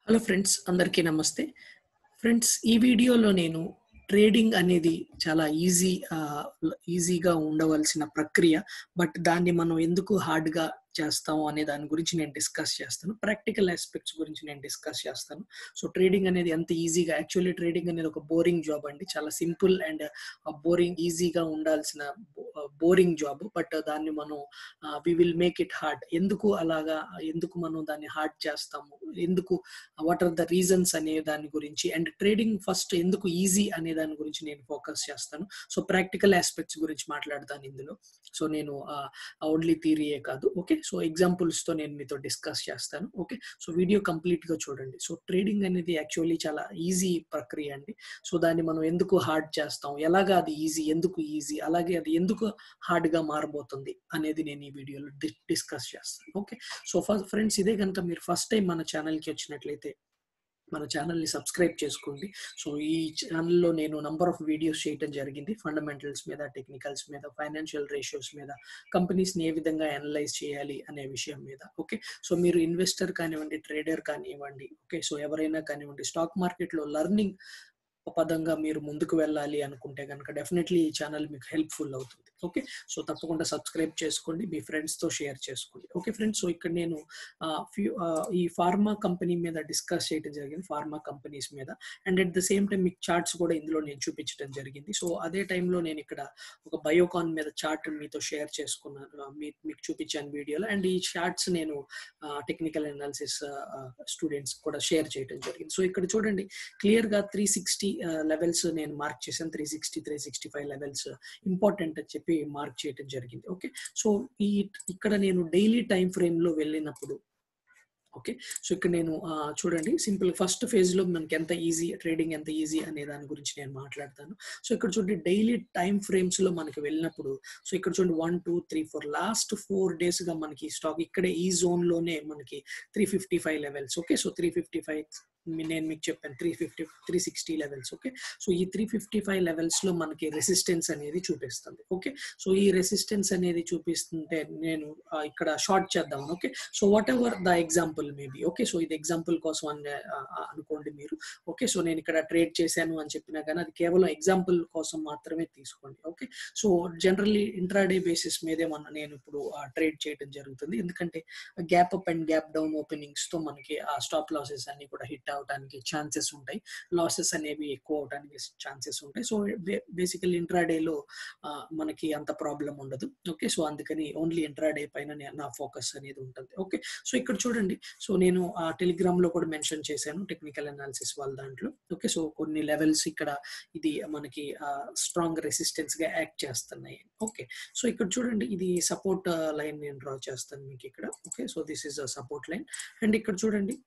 hello friends అందరికీ నమస్తే friends ఈ వీడియోలో నేను ట్రేడింగ్ అనేది చాలా ఈజీ ఈజీగా ఉండవలసిన ప్రక్రియ బట్ దాన్ని మనం ఎందుకు హార్డ్గా చేస్తాము అనే దాని గురించి నేను డిస్కస్ చేస్తాను ప్రాక్టికల్ ఆస్పెక్ట్స్ గురించి నేను డిస్కస్ చేస్తాను సో ట్రేడింగ్ అనేది ఎంత ఈజీగా యాక్చువల్లీ ట్రేడింగ్ అనేది ఒక బోరింగ్ జాబ్ అండి చాలా సింపుల్ అండ్ బోరింగ్ ఈజీగా ఉండాల్సిన బోరింగ్ జాబ్ బట్ దాన్ని మనం we will make it hard ఎందుకు అలాగా ఎందుకు మనం దాన్ని హార్డ్ చేస్తాము ఎందుకు వాట్ ఆర్ ద రీజన్స్ అనే దాని గురించి అండ్ ట్రేడింగ్ ఫస్ట్ ఎందుకు ఈజీ అనే దాని గురించి నేను ఫోకస్ చేస్తాను సో ప్రాక్టికల్ ఆస్పెక్ట్స్ గురించి మాట్లాడతాను ఇందులో సో నేను ఓన్లీ థీరీయే కాదు ఓకే సో ఎగ్జాంపుల్స్ తో నేను మీతో డిస్కస్ చేస్తాను ఓకే సో వీడియో కంప్లీట్ గా చూడండి సో ట్రేడింగ్ అనేది యాక్చువల్లీ చాలా ఈజీ ప్రక్రియ అండి సో దాన్ని మనం ఎందుకు హార్డ్ చేస్తాం ఎలాగా అది ఈజీ ఎందుకు ఈజీ అలాగే అది ఎందుకు హార్డ్ గా మారబోతుంది అనేది నేను ఈ వీడియోలో డిస్కస్ చేస్తాను ఓకే సో ఫస్ట్ ఫ్రెండ్స్ ఇదే కనుక మీరు ఫస్ట్ టైం మన ఛానల్కి వచ్చినట్లయితే మన ఛానల్ని సబ్స్క్రైబ్ చేసుకోండి సో ఈ ఛానల్లో నేను నంబర్ ఆఫ్ వీడియోస్ చేయడం జరిగింది ఫండమెంటల్స్ మీద టెక్నికల్స్ మీద ఫైనాన్షియల్ రేషియోస్ మీద కంపెనీస్ని ఏ విధంగా అనలైజ్ చేయాలి అనే విషయం మీద ఓకే సో మీరు ఇన్వెస్టర్ కానివ్వండి ట్రేడర్ కానివ్వండి ఓకే సో ఎవరైనా కానివ్వండి స్టాక్ మార్కెట్లో లర్నింగ్ పదంగా మీరు ముందుకు వెళ్ళాలి అనుకుంటే కనుక డెఫినెట్లీ ఈ ఛానల్ మీకు హెల్ప్ఫుల్ అవుతుంది ఓకే సో తప్పకుండా సబ్స్క్రైబ్ చేసుకోండి మీ ఫ్రెండ్స్తో షేర్ చేసుకోండి ఓకే ఫ్రెండ్స్ సో ఇక్కడ నేను ఫ్యూ ఈ ఫార్మా కంపెనీ మీద డిస్కస్ చేయడం జరిగింది ఫార్మా కంపెనీస్ మీద and at the same time మీకు చార్ట్స్ కూడా ఇందులో నేను చూపించడం జరిగింది సో అదే టైంలో నేను ఇక్కడ ఒక బయోకాన్ మీద చార్ట్ మీతో షేర్ చేసుకున్నాను మీ మీకు చూపించాను వీడియోలో అండ్ ఈ చార్ట్స్ నేను టెక్నికల్ అనాలిసిస్ స్టూడెంట్స్ కూడా షేర్ చేయడం జరిగింది సో ఇక్కడ చూడండి క్లియర్గా త్రీ సిక్స్టీ లెవెల్స్ నేను మార్క్ చేశాను three sixty three sixty five levels important అని చెప్పి మార్క్ చేయడం జరిగింది ఓకే సో ఈ ఇక్కడ నేను డైలీ టైం ఫ్రేమ్ లో వెళ్ళినప్పుడు ఓకే సో ఇక్కడ నేను చూడండి సింపుల్ ఫస్ట్ ఫేజ్ లో మనకి ఎంత ఈజీ ట్రేడింగ్ ఎంత ఈజీ అనే దాని గురించి నేను మాట్లాడతాను సో ఇక్కడ చూడండి డైలీ టైం ఫ్రేమ్స్ లో మనకి వెళ్ళినప్పుడు సో ఇక్కడ చూడండి one two three four last four days గా మనకి స్టాక్ ఇక్కడే ఈ జోన్ లోనే మనకి three fifty five levels okay so three fifty five నేను మీకు చెప్పాను three fifty three sixty levels okay so ఈ త్రీ ఫిఫ్టీ ఫైవ్ లెవెల్స్ లో మనకి రెసిస్టెన్స్ అనేది చూపిస్తుంది ఓకే సో ఈ రెసిస్టెన్స్ అనేది చూపిస్తుంటే నేను ఇక్కడ షార్ట్ చేద్దాం okay so whatever the example maybe okay so ఇది ఎగ్జాంపుల్ కోసం అని అనుకోండి మీరు ఓకే సో నేను ఇక్కడ ట్రేడ్ చేశాను అని చెప్పినా కానీ అది కేవలం ఎగ్జాంపుల్ కోసం మాత్రమే తీసుకోండి okay so generally intraday basis మీదే మన నేను ఇప్పుడు ట్రేడ్ చేయడం జరుగుతుంది ఎందుకంటే gap up and gap down openings తో మనకి ఆ స్టాప్ లాసెస్ అన్ని కూడా హిట్ అవడానికి ఛాన్సెస్ ఉంటాయి లాసెస్ అనేవి ఎక్కువ అవడానికి ఛాన్సెస్ ఉంటాయి సో బేసికల్ ఇంట్రాడేలో మనకి అంత ప్రాబ్లం ఉండదు ఓకే సో అందుకని ఓన్లీ ఇంట్రాడే పైన నా ఫోకస్ అనేది ఉంటుంది ఓకే సో ఇక్కడ చూడండి సో నేను ఆ టెలిగ్రామ్ లో కూడా మెన్షన్ చేశాను టెక్నికల్ అనాలిసిస్ వాళ్ళ దాంట్లో ఓకే సో కొన్ని లెవెల్స్ ఇక్కడ ఇది మనకి స్ట్రాంగ్ రెసిస్టెన్స్ గా యాక్ట్ చేస్తున్నాయి ఓకే సో ఇక్కడ చూడండి ఇది సపోర్ట్ లైన్ నేను డ్రా చేస్తాను మీకు ఇక్కడ okay so this is a support line and ఇక్కడ చూడండి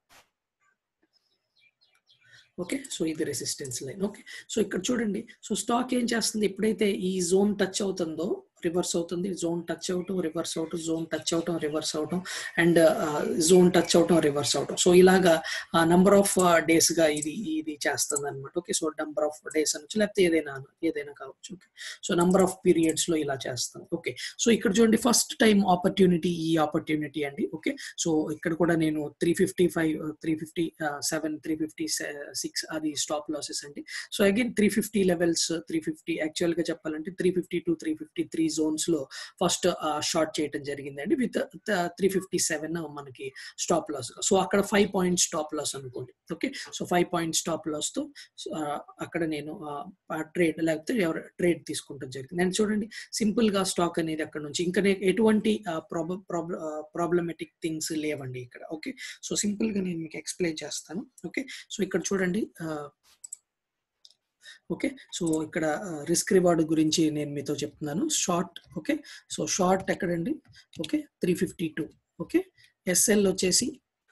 ఓకే సో ఇది రెసిస్టెన్స్ లైన్ ఓకే సో ఇక్కడ చూడండి సో స్టాక్ ఏం చేస్తుంది ఎప్పుడైతే ఈ జోన్ టచ్ అవుతుందో రివర్స్ అవుతుంది జోన్ టచ్ అవటం రివర్స్ అవటం జోన్ టచ్ అవటం రివర్స్ అవటం అండ్ జోన్ టచ్ అవటం రివర్స్ అవటం సో ఇలాగా నంబర్ ఆఫ్ డేస్ గా ఇది ఇది చేస్తుంది అనమాట okay so number of days అనొచ్చు లేకపోతే ఏదైనా ఏదైనా కావచ్చు okay so number of periods లో ఇలా చేస్తాం ఓకే సో ఇక్కడ చూడండి ఫస్ట్ టైం ఆపర్చునిటీ ఈ ఆపర్చునిటీ అండి ఓకే సో ఇక్కడ కూడా నేను three fifty five three fifty seven three fifty six అది స్టాప్ లాసెస్ అండి so again three fifty levels three fifty actual గా చెప్పాలంటే three fifty to three fifty three zones లో ఫస్ట్ షార్ట్ చేయడం జరిగిందండి విత్ త్రీ ఫిఫ్టీ సెవెన్ మనకి stop loss so అక్కడ five point stop loss అనుకోండి okay so five point stop loss తో అక్కడ నేను ట్రేడ్ లేకపోతే ఎవరు ట్రేడ్ తీసుకుంటాం జరిగింది నేను చూడండి సింపుల్ గా స్టాక్ అనేది అక్కడ నుంచి ఇంకా ఎటువంటి ప్రాబ్లమెటిక్ థింగ్స్ లేవండి ఇక్కడ ఓకే సో సింపుల్ గా నేను మీకు ఎక్స్ప్లెయిన్ చేస్తాను ఓకే సో ఇక్కడ చూడండి ఓకే సో ఇక్కడ రిస్క్ రివార్డ్ గురించి నేను మీతో చెప్తున్నాను షార్ట్ ఓకే సో షార్ట్ ఎక్కడండి okay three fifty two okay SL వచ్చేసి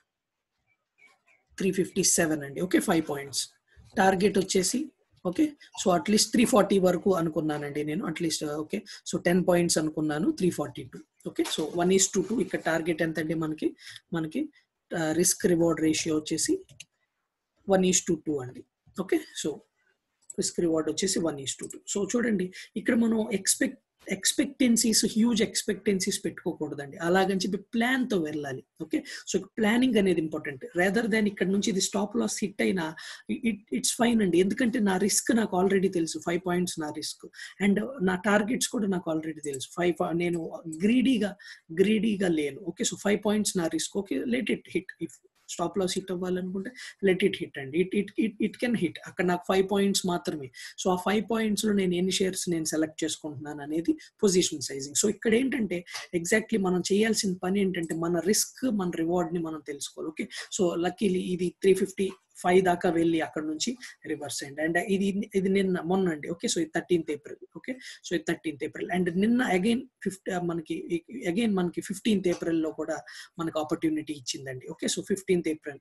త్రీ ఫిఫ్టీ సెవెన్ అండి ఓకే ఫైవ్ పాయింట్స్ టార్గెట్ వచ్చేసి okay so at least three forty వరకు అనుకున్నానండి నేను at least okay so ten points అనుకున్నాను three forty two okay so one is to two ఇక్కడ target ఎంత అండి మనకి మనకి రిస్క్ రివార్డ్ రేషియో వచ్చేసి వన్ ఈస్ టు టూ అండి ఓకే సో రిస్క్ రివార్డ్ వచ్చేసి one is to two so చూడండి ఇక్కడ మనం ఎక్స్పెక్ట్ ఎక్స్పెక్టెన్సీస్ హ్యూజ్ ఎక్స్పెక్టెన్సీస్ పెట్టుకోకూడదండి అలాగని చెప్పి ప్లాన్ తో వెళ్ళాలి ఓకే సో ప్లానింగ్ అనేది ఇంపార్టెంట్ రేదర్ దాన్ ఇక్కడ నుంచి ఇది స్టాప్ లాస్ హిట్ అయినా ఇట్ ఇట్స్ ఫైన్ అండి ఎందుకంటే నా రిస్క్ నాకు ఆల్రెడీ తెలుసు ఫైవ్ పాయింట్స్ నా రిస్క్ అండ్ నా టార్గెట్స్ కూడా నాకు ఆల్రెడీ తెలుసు ఫైవ్ నేను గ్రీడీగా గ్రీడీగా లేను ఓకే సో ఫైవ్ పాయింట్స్ నా risk okay let it hit if stop loss hit అవ్వాలనుకుంటే లెట్ ఇట్ హిట్ అండి it it it it can hit అక్కడ నాకు ఫైవ్ పాయింట్స్ మాత్రమే సో ఆ ఫైవ్ పాయింట్స్ లో నేను ఎన్ని షేర్స్ నేను సెలెక్ట్ చేసుకుంటున్నాను అనేది పొజిషన్ సైజింగ్ సో ఇక్కడ ఏంటంటే ఎగ్జాక్ట్లీ మనం చేయాల్సిన పని ఏంటంటే మన రిస్క్ మన రివార్డ్ ని మనం తెలుసుకోవాలి ఓకే సో లక్కీలీ ఇది త్రీ ఫిఫ్టీ ఫైవ్ దాకా వెళ్ళి అక్కడ నుంచి రివర్స్ అయింది అండ్ ఇది ఇది నిన్న మొన్న అండి ఓకే సో ఇది థర్టీన్త్ ఏప్రిల్ ఓకే సో ఇది థర్టీన్త్ ఏప్రిల్ అండ్ నిన్న అగైన్ ఫిఫ్టీ మనకి అగైన్ మనకి ఫిఫ్టీన్త్ ఏప్రిల్ లో కూడా మనకి ఆపర్చునిటీ ఇచ్చిందండి okay so fifteenth April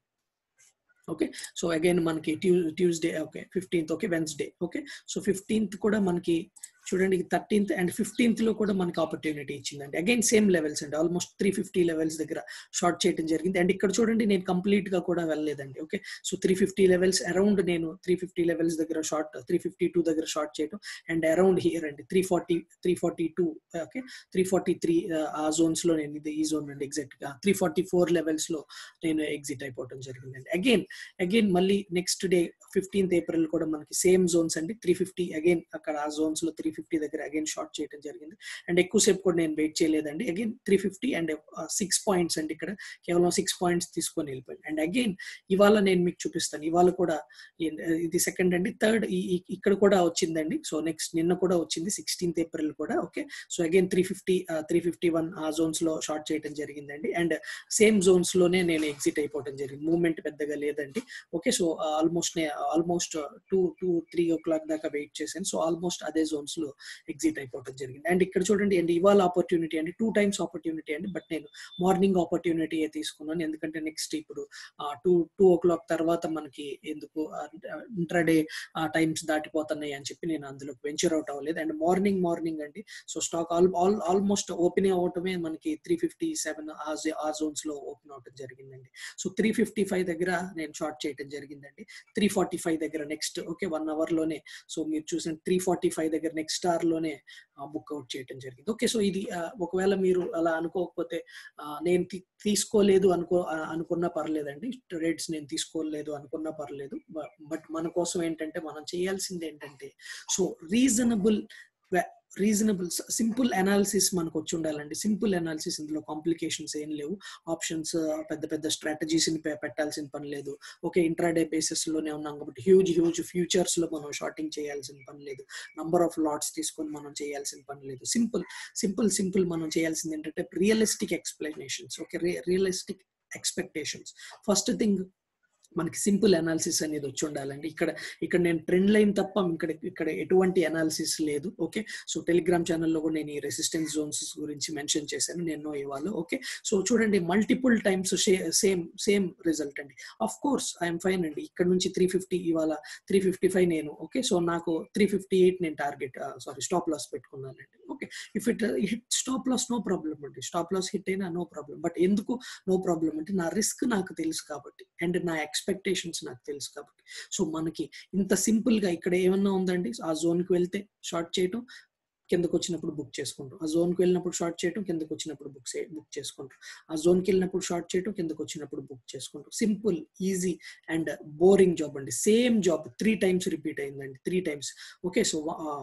okay so again మనకి ట్యూ Tuesday okay fifteenth okay Wednesday okay so fifteenth కూడా మనకి చూడండి థర్టీన్త్ అండ్ ఫిఫ్టీన్త్ లో కూడా మనకి ఆపర్చునిటీ ఇచ్చిందండి అగైన్ సేమ్ లెవెల్స్ అండి ఆల్మోస్ట్ త్రీ ఫిఫ్టీ లెవెల్స్ దగ్గర షార్ట్ చేయడం జరిగింది అండ్ ఇక్కడ చూడండి నేను కంప్లీట్ గా కూడా వెళ్ళలేదండి okay so three fifty levels around నేను త్రీ ఫిఫ్టీ లెవెల్స్ దగ్గర షార్ట్ త్రీ ఫిఫ్టీ టూ దగ్గర షార్ట్ చేయడం అండ్ అరౌండ్ హియర్ అండి three forty three forty two okay three forty three ఆ జోన్స్ లో నేను ఇది ఈ జోన్ అండి ఎగ్జాక్ట్ గా త్రీ ఫార్టీ ఫోర్ లెవెల్స్ లో నేను ఎగ్జిట్ అయిపోవడం జరిగిందండి అగైన్ అగైన్ మళ్ళీ నెక్స్ట్ డే ఫిఫ్టీన్త్ ఏప్రిల్ కూడా మనకి సేమ్ జోన్స్ అండి త్రీ ఫిఫ్టీ అగైన్ అక్కడ ఆ జోన్స్ లో త్రీ ఫిఫ్టీ దగ్గర అగైన్ షార్ట్ చేయడం జరిగింది అండ్ ఎక్కువసేపు కూడా నేను వెయిట్ చేయలేదండి again three fifty and six points అండి ఇక్కడ కేవలం సిక్స్ పాయింట్స్ తీసుకొని వెళ్ళిపోయాను అండ్ అగైన్ ఇవాళ నేను మీకు చూపిస్తాను ఇవాళ కూడా ఇది సెకండ్ అండి థర్డ్ ఇక్కడ కూడా వచ్చిందండి సో నెక్స్ట్ నిన్న కూడా వచ్చింది సిక్స్టీన్త్ ఏప్రిల్ కూడా okay so again three fifty three fifty one ఆ జోన్స్ లో షార్ట్ చేయడం జరిగిందండి అండ్ సేమ్ జోన్స్ లోనే నేను ఎగ్జిట్ అయిపోవడం జరిగింది మూవ్మెంట్ పెద్దగా లేదండి okay so almost almost two two three o'clock దాకా వెయిట్ చేశాను సో ఆల్మోస్ట్ అదే జోన్స్ లో ఎగ్జిట్ అయిపోవడం జరిగింది అండ్ ఇక్కడ చూడండి అండి ఇవాళ ఆపర్చునిటీ అండి టూ టైమ్స్ ఆపర్చునిటీ అండి బట్ నేను మార్నింగ్ ఆపర్చునిటీ తీసుకున్నాను ఎందుకంటే నెక్స్ట్ ఇప్పుడు టూ టూ ఓ క్లాక్ తర్వాత మనకి ఎందుకు ఇంట్రాడే టైమ్స్ దాటిపోతున్నాయి అని చెప్పి నేను అందులో వెంచర్ అవుట్ అవ్వలేదు అండ్ మార్నింగ్ మార్నింగ్ అండి so stock all all almost open అవటమే మనకి త్రీ ఫిఫ్టీ సెవెన్ ఆ జోన్స్ లో ఓపెన్ అవటం జరిగిందండి సో త్రీ ఫిఫ్టీ ఫైవ్ దగ్గర నేను షార్ట్ చేయడం జరిగిందండి త్రీ ఫార్టీ ఫైవ్ దగ్గర నెక్స్ట్ ఓకే వన్ అవర్ లోనే సో మీరు చూసిన త్రీ ఫార్టీ ఫైవ్ దగ్గర నెక్స్ట్ స్టార్ లోనే బుక్ అవుట్ చేయడం జరిగింది ఓకే సో ఇది ఒకవేళ మీరు అలా అనుకోకపోతే నేను తీసుకోలేదు అనుకో అనుకున్నా పర్లేదండి ట్రేడ్స్ నేను తీసుకోలేదు అనుకున్నా పర్లేదు బట్ మన కోసం ఏంటంటే మనం చేయాల్సింది ఏంటంటే so reasonable reasonable simple analysis మనకు వచ్చి ఉండాలండి సింపుల్ అనాలిసిస్ ఇందులో కాంప్లికేషన్స్ ఏం లేవు ఆప్షన్స్ పెద్ద పెద్ద స్ట్రాటజీస్ ని పెట్టాల్సిన పని లేదు ఓకే ఇంట్రాడే బేసిస్ లోనే ఉన్నాం కాబట్టి హ్యూజ్ హ్యూజ్ ఫ్యూచర్స్ లో మనం షార్టింగ్ చేయాల్సిన పని లేదు నంబర్ ఆఫ్ లాట్స్ తీసుకొని మనం చేయాల్సిన పని లేదు సింపుల్ సింపుల్ సింపుల్ మనం చేయాల్సింది ఏంటంటే realistic explanations okay realistic expectations first thing మనకి సింపుల్ అనాలిసిస్ అనేది వచ్చి ఉండాలండి ఇక్కడ ఇక్కడ నేను ట్రెండ్ లైన్ తప్ప ఇక్కడ ఇక్కడ ఎటువంటి అనాలిసిస్ లేదు ఓకే సో టెలిగ్రామ్ ఛానల్లో కూడా నేను ఈ రెసిస్టెన్స్ జోన్స్ గురించి మెన్షన్ చేశాను నేను ఇవాళ ఓకే సో చూడండి multiple times same same result అండి అఫ్ కోర్స్ ఐఎమ్ ఫైన్ అండి ఇక్కడ నుంచి త్రీ ఫిఫ్టీ ఇవాళ త్రీ ఫిఫ్టీ ఫైవ్ నేను ఓకే సో నాకు త్రీ ఫిఫ్టీ ఎయిట్ నేను టార్గెట్ సారీ స్టాప్ లాస్ పెట్టుకున్నానండి okay if it hit stop loss no problem అండి స్టాప్ లాస్ హిట్ అయినా నో ప్రాబ్లం బట్ ఎందుకు నో ప్రాబ్లం అంటే నా రిస్క్ నాకు తెలుసు కాబట్టి అండ్ నా ఎక్స్పెక్టేషన్స్ నాకు తెలుసు కాబట్టి సో మనకి ఇంత సింపుల్ గా ఇక్కడ ఏమన్నా ఉందండి ఆ జోన్ కి వెళ్తే షార్ట్ చేయటం కిందకు వచ్చినప్పుడు బుక్ చేసుకుంటాం ఆ జోన్కి వెళ్ళినప్పుడు షార్ట్ చేయటం కిందకు వచ్చినప్పుడు బుక్ బుక్ చేసుకుంటాం ఆ జోన్కి వెళ్ళినప్పుడు షార్ట్ చేయటం కిందకు వచ్చినప్పుడు బుక్ చేసుకుంటాం simple easy and boring job అండి same job three times repeat అయిందండి three times okay so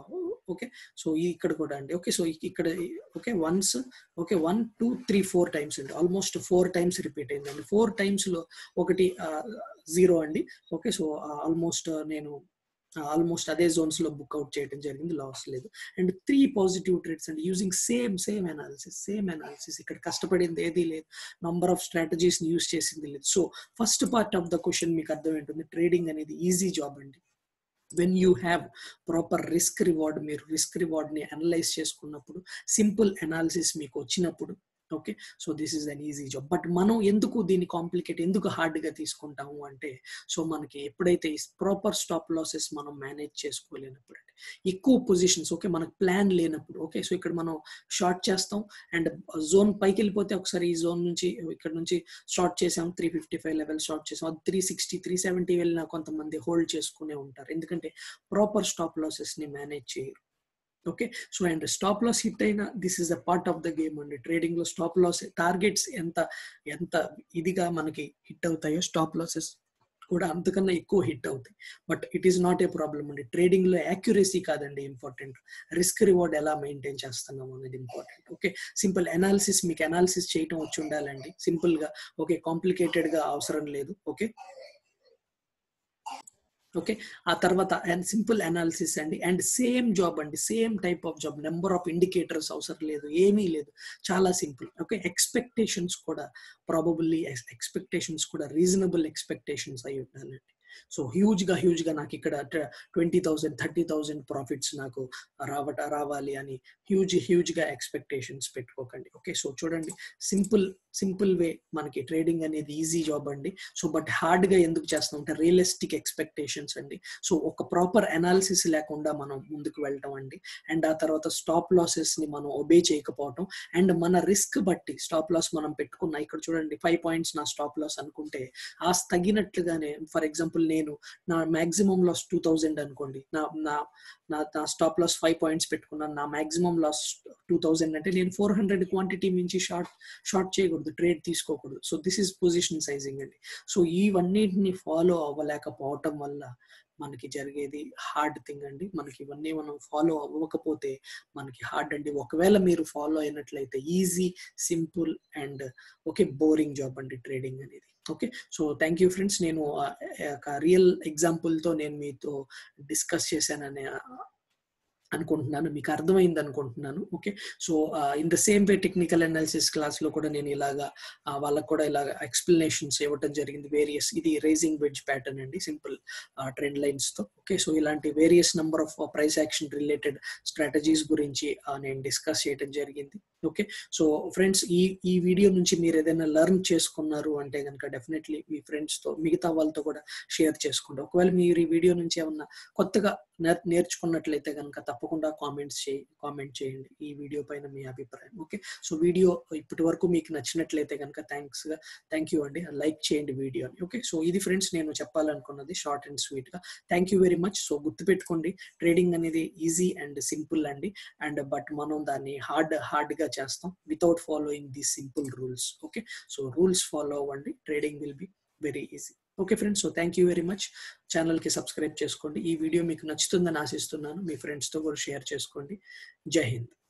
okay so ఇక్కడ కూడా అండి ఓకే సో ఇక్కడ okay once okay one two three four times అండి ఆల్మోస్ట్ ఫోర్ టైమ్స్ రిపీట్ అయిందండి four times లో ఒకటి జీరో అండి ఓకే సో ఆల్మోస్ట్ నేను ఆల్మోస్ట్ అదే జోన్స్ లో బుక్ అవుట్ చేయడం జరిగింది లాస్ లేదు and three positive trades and using same same analysis same analysis ఇక్కడ కష్టపడింది ఏదీ లేదు నంబర్ ఆఫ్ స్ట్రాటజీస్ ని యూజ్ చేసింది లేదు so first part of the question మీకు అర్థం ఏంటుంది ట్రేడింగ్ అనేది ఈజీ జాబ్ అండి when you have proper risk reward మీరు రిస్క్ రివార్డ్ ని అనలైజ్ చేసుకున్నప్పుడు సింపుల్ అనాలిసిస్ మీకు వచ్చినప్పుడు okay so this is an easy job but మనం ఎందుకు దీన్ని కాంప్లికేట్ ఎందుకు హార్డ్ గా తీసుకుంటాము అంటే సో మనకి ఎప్పుడైతే ప్రాపర్ స్టాప్ లాసెస్ మనం మేనేజ్ చేసుకోలేనప్పుడు అంటే ఎక్కువ పొజిషన్స్ ఓకే మనకు ప్లాన్ లేనప్పుడు ఓకే సో ఇక్కడ మనం షార్ట్ చేస్తాం అండ్ జోన్ పైకి వెళ్ళిపోతే ఒకసారి ఈ జోన్ నుంచి ఇక్కడ నుంచి షార్ట్ చేసాం three fifty five level short చేసాం అది త్రీ సిక్స్టీ త్రీ సెవెంటీ వెళ్ళినా కొంతమంది హోల్డ్ చేసుకునే ఉంటారు ఎందుకంటే ప్రాపర్ స్టాప్ లాసెస్ ని మేనేజ్ చేయరు okay so and stop loss hit అయినా this is a part of the game అండి ట్రేడింగ్ లో స్టాప్ లాస్ టార్గెట్స్ ఎంత ఎంత ఇదిగా మనకి హిట్ అవుతాయో స్టాప్ లాసెస్ కూడా అంతకన్నా ఎక్కువ హిట్ అవుతాయి but it is not a problem అండి ట్రేడింగ్ లో యాక్యురసీ కాదండి ఇంపార్టెంట్ రిస్క్ రివార్డ్ ఎలా మెయింటైన్ చేస్తున్నాం అనేది ఇంపార్టెంట్ ఓకే సింపుల్ అనాలిసిస్ మీకు అనాలిసిస్ చేయటం వచ్చి ఉండాలండి సింపుల్ గా ఓకే కాంప్లికేటెడ్ గా అవసరం లేదు ఓకే ఓకే ఆ తర్వాత అండ్ సింపుల్ అనాలిసిస్ అండి అండ్ సేమ్ జాబ్ అండి same type of job number of indicators అవసరం లేదు ఏమీ లేదు చాలా సింపుల్ ఓకే ఎక్స్పెక్టేషన్స్ కూడా ప్రాబబుల్లీ ఎక్స్పెక్టేషన్స్ కూడా రీజనబుల్ ఎక్స్పెక్టేషన్స్ అయి ఉండాలండి సో హ్యూజ్ గా హ్యూజ్ గా నాకు ఇక్కడ twenty thousand thirty thousand profits నాకు రావట రావాలి అని హ్యూజ్ హ్యూజ్ గా ఎక్స్పెక్టేషన్స్ పెట్టుకోకండి ఓకే సో చూడండి సింపుల్ సింపుల్ వే మనకి ట్రేడింగ్ అనేది ఈజీ జాబ్ అండి సో బట్ హార్డ్ గా ఎందుకు చేస్తాం అంటే రియలిస్టిక్ ఎక్స్పెక్టేషన్స్ అండి సో ఒక ప్రాపర్ అనాలిసిస్ లేకుండా మనం ముందుకు వెళ్ళటం అండి అండ్ ఆ తర్వాత స్టాప్ లాసెస్ ని మనం ఒబే చేయకపోవటం అండ్ మన రిస్క్ బట్టి స్టాప్ లాస్ మనం పెట్టుకున్న ఇక్కడ చూడండి ఫైవ్ పాయింట్స్ నా స్టాప్ లాస్ అనుకుంటే ఆ తగినట్లుగానే ఫర్ ఎగ్జాంపుల్ నేను నా మాక్సిమం లాస్ టూ థౌజండ్ అనుకోండి నా నా నా నా స్టాప్ లాస్ ఫైవ్ పాయింట్స్ పెట్టుకున్నాను నా మాక్సిమం లాస్ టూ థౌజండ్ అంటే నేను ఫోర్ హండ్రెడ్ క్వాంటిటీ మించి షార్ట్ షార్ట్ చేయకూడదు ట్రేడ్ తీసుకోకూడదు so this is position sizing అండి సో ఇవన్నిటిని ఫాలో అవ్వలేకపోవటం వల్ల మనకి జరిగేది హార్డ్ థింగ్ అండి మనకి ఇవన్నీ మనం ఫాలో అవ్వకపోతే మనకి హార్డ్ అండి ఒకవేళ మీరు ఫాలో అయినట్లయితే easy simple and okay boring job అండి ట్రేడింగ్ అనేది okay so thank you friends నేను ఒక రియల్ ఎగ్జాంపుల్తో నేను మీతో డిస్కస్ చేశానని అనుకుంటున్నాను మీకు అర్థమైంది అనుకుంటున్నాను okay so in the same way technical analysis class లో కూడా నేను ఇలాగా వాళ్ళకు కూడా ఇలాగ ఎక్స్ప్లెనేషన్స్ ఇవ్వటం జరిగింది వేరియస్ ఇది రేజింగ్ వెడ్జ్ ప్యాటర్న్ అండి సింపుల్ ట్రెండ్ లైన్స్ తో ఓకే సో ఇలాంటి various number of price action related strategies గురించి నేను డిస్కస్ చేయడం జరిగింది ఓకే సో ఫ్రెండ్స్ ఈ ఈ వీడియో నుంచి మీరు ఏదైనా లెర్న్ చేసుకున్నారు అంటే కనుక డెఫినెట్లీ మీ ఫ్రెండ్స్ తో మిగతా వాళ్ళతో కూడా షేర్ చేసుకోండి ఒకవేళ మీరు ఈ వీడియో నుంచి ఏమన్నా కొత్తగా నేర్చుకున్నట్లయితే కనుక తప్పకుండా కామెంట్స్ చేయి కామెంట్ చేయండి ఈ వీడియో పైన మీ అభిప్రాయం ఓకే సో వీడియో ఇప్పటి వరకు మీకు నచ్చినట్లయితే కనుక థ్యాంక్స్ గా థ్యాంక్ యూ అండి లైక్ చేయండి వీడియోని ఓకే సో ఇది ఫ్రెండ్స్ నేను చెప్పాలనుకున్నది షార్ట్ అండ్ స్వీట్ గా thank you very much so గుర్తుపెట్టుకోండి ట్రేడింగ్ అనేది ఈజీ అండ్ సింపుల్ అండి అండ్ బట్ మనం దాన్ని హార్డ్ హార్డ్ గా చేస్తాం without following the simple rules okay so rules follow అవ్వండి trading will be very easy okay friends so thank you very much ఛానల్కి subscribe చేసుకోండి ఈ వీడియో మీకు నచ్చుతుందని ఆశిస్తున్నాను మీ ఫ్రెండ్స్తో కూడా షేర్ చేసుకోండి జై హింద్